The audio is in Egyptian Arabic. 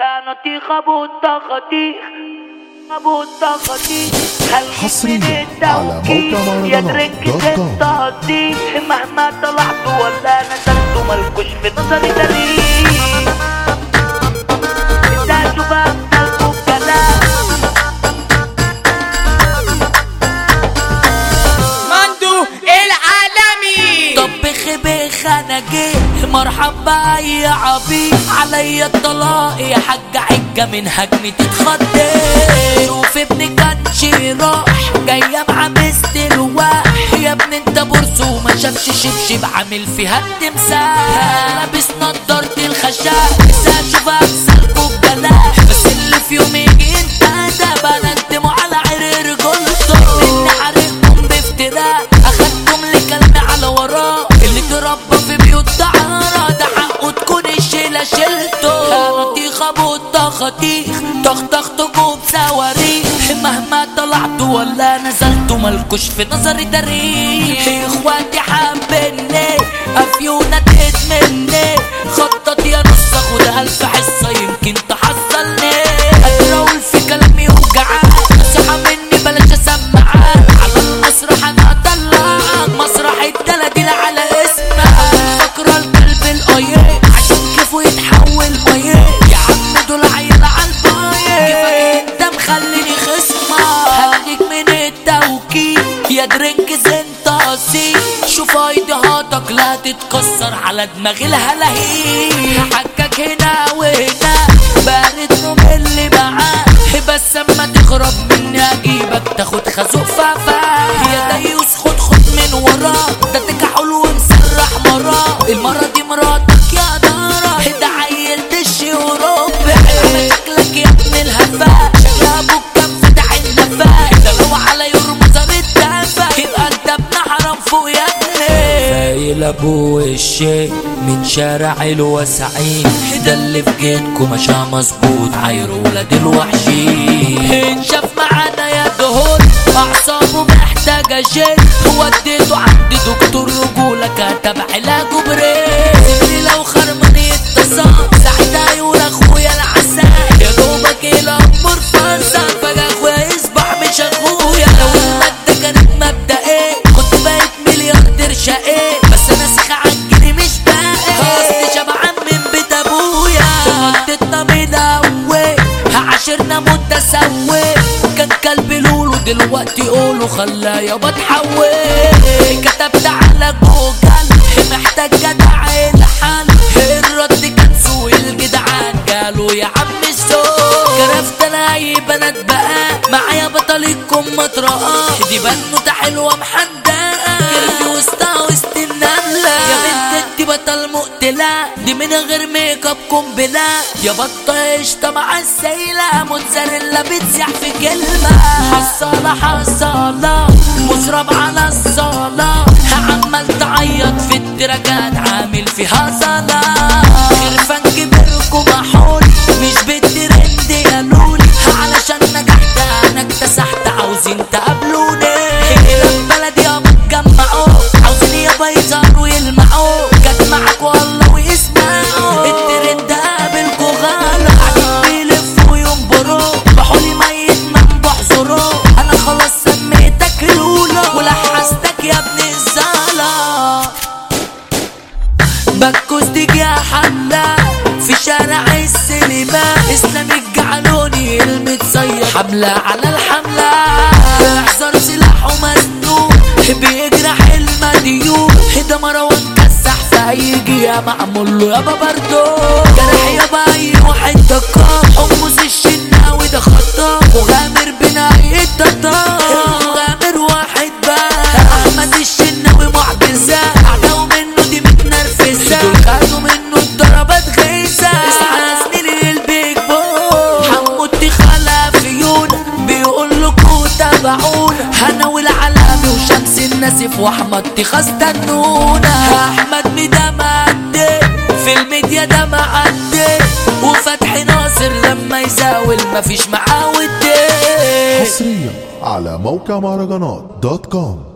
كانت خبوطة خطيخ خبوطة خطيخ حصرياً على موقع يا مهرجانات درينك دوت كوم. انت هتضيق مهما طلعت ولا نزلت مالكوش في نظري دليل انت شباب مالكوا كلام مندو العالمي طبخ بخ انا جيت مرحبا يا عبيد عليا الطلاق يا حاج عجة من هجمة اتخضيت شوف ابني كانش راح جاية مع بست الواح يا ابني انت بورس وما شافش شبشب عامل فيها التمثال لابس نضارة الخشاء لسه اشوف امثالكوا بجلاء بس اللي في يوم يجي انت ده بندموا على عرير جلطة اني حارقكم بافتراء اخدتم لكلمة على وراه اللي تربى في بيوت دعارة ده حقه تكون الشيلة شيلته خانتي خبوطة خطيخ طخ طخ تجوب صواريخ مهما طلعت ولا نزلت مالكوش في نظري تاريخ اخواتي حابيني افيونة تدمني خطط يا نص اخد الف حصة يمكن تحصلني اترول في كلامي وجعان نصيحة مني بلاش اسمعها على المسرح انا اطلعك مسرح الدلاديل على اسمها فاكرة القلب الايه عشان كيفه يتحول ميه يا عم دول عيال عالبايه كيفك انت مخليني خصمة هديك من التوكيل يا درينك زنت اصيل شوف ايديهاتك لا تتكسر على دماغي الهلاهيل حكك هنا وهنا بارد نوم اللي معاه بس اما تخرب مني اجيبك تاخد خازوق فافا يا ديوس خد خد من وراه ده تكحل ومسرح مراه المرة دي مراتك يا دارة ده عيل دش اوروبي شكلك يا ابن الهفاء شكل ابوك كان فتح النفاق ده لو على يرمز الدفا يبقى انت ابن حرام فوق يا ابني فايل ابو الشيء من شارع الوسعين ده اللي في جيتكم مشى مظبوط عاير ولاد الوحشين انشف معانا يا دهون اعصابه محتاجه جل وديته عند دكتور رجوله كتب علاجه بريد سيبني لو خرمني اتصال ساعتها يقول اخويا العسل يا دوبك الامور فصل فجاه اخويا يصبح مش اخويا لو الماده كانت مبدا ايه كنت بقيت ملياردير شقي بس انا سخة عالجري مش باقي اصلي شبعان من بيت ابويا غطيتنا مدوي عاشرنا متسوي كان كلب لولو دلوقتي قولوا خلاه يابا اتحول كتبت على جوجل محتاج جدع الحل الرد كان سوق الجدعان قالوا يا عم السوق كرفت انا اي بنات بقى معايا بطليكم مطرقة دي بنوتة حلوة محدقة كيرفي وسطها وسط النملة يا بنت انت بطل مقتلة دي من غير ميك اب قنبلة يا بطة قشطة مع السيلة موتزاريلا بتسيح في كلمة حصالة حصالة مشرب على الصالة عمال تعيط في التراكات عامل فيها صلاة خرفان كبركم محول مش بالترند يا لولي علشان نجحت انا اكتسحت عاوزين تقابلوني هنا بلدي يابا اتجمعوا عاوزين يابا يظهروا يلمعوا جت معاك والله واسمعوا الترند قابلكوا غلا قاعدين بيلفوا وينبروا بحولي ميت منبح زرو انا خلاص سميتك لولا ولحستك يا ابن الزاله بكوز ديك يا حملة في شارع السينما اسلام الجعلوني المتصير حملة على الحملة احذر سلاحه مسنون بيجرح المديون ده مروان كسح فهيجي يا معمول له يابا برضو جرح يابا اي واحد دقاق حمص الشناوي ده خطاب وغامر بناي التطار غامر واحد بقى احمد الشناوي معجزة اعداوا منه دي متنرفزة دول خدوا منه الضربات غيزة اصحى زميلي البيج بو حمودي خلافيون بيقول لكم تابعونا انا والعلامي وشمس الناسف واحمد تخا استنونا احمد ميدا معدي في الميديا ده معدي وفتحي ناصر لما يزاول مفيش معاه ودي حصريا على موقع مهرجانات دوت كوم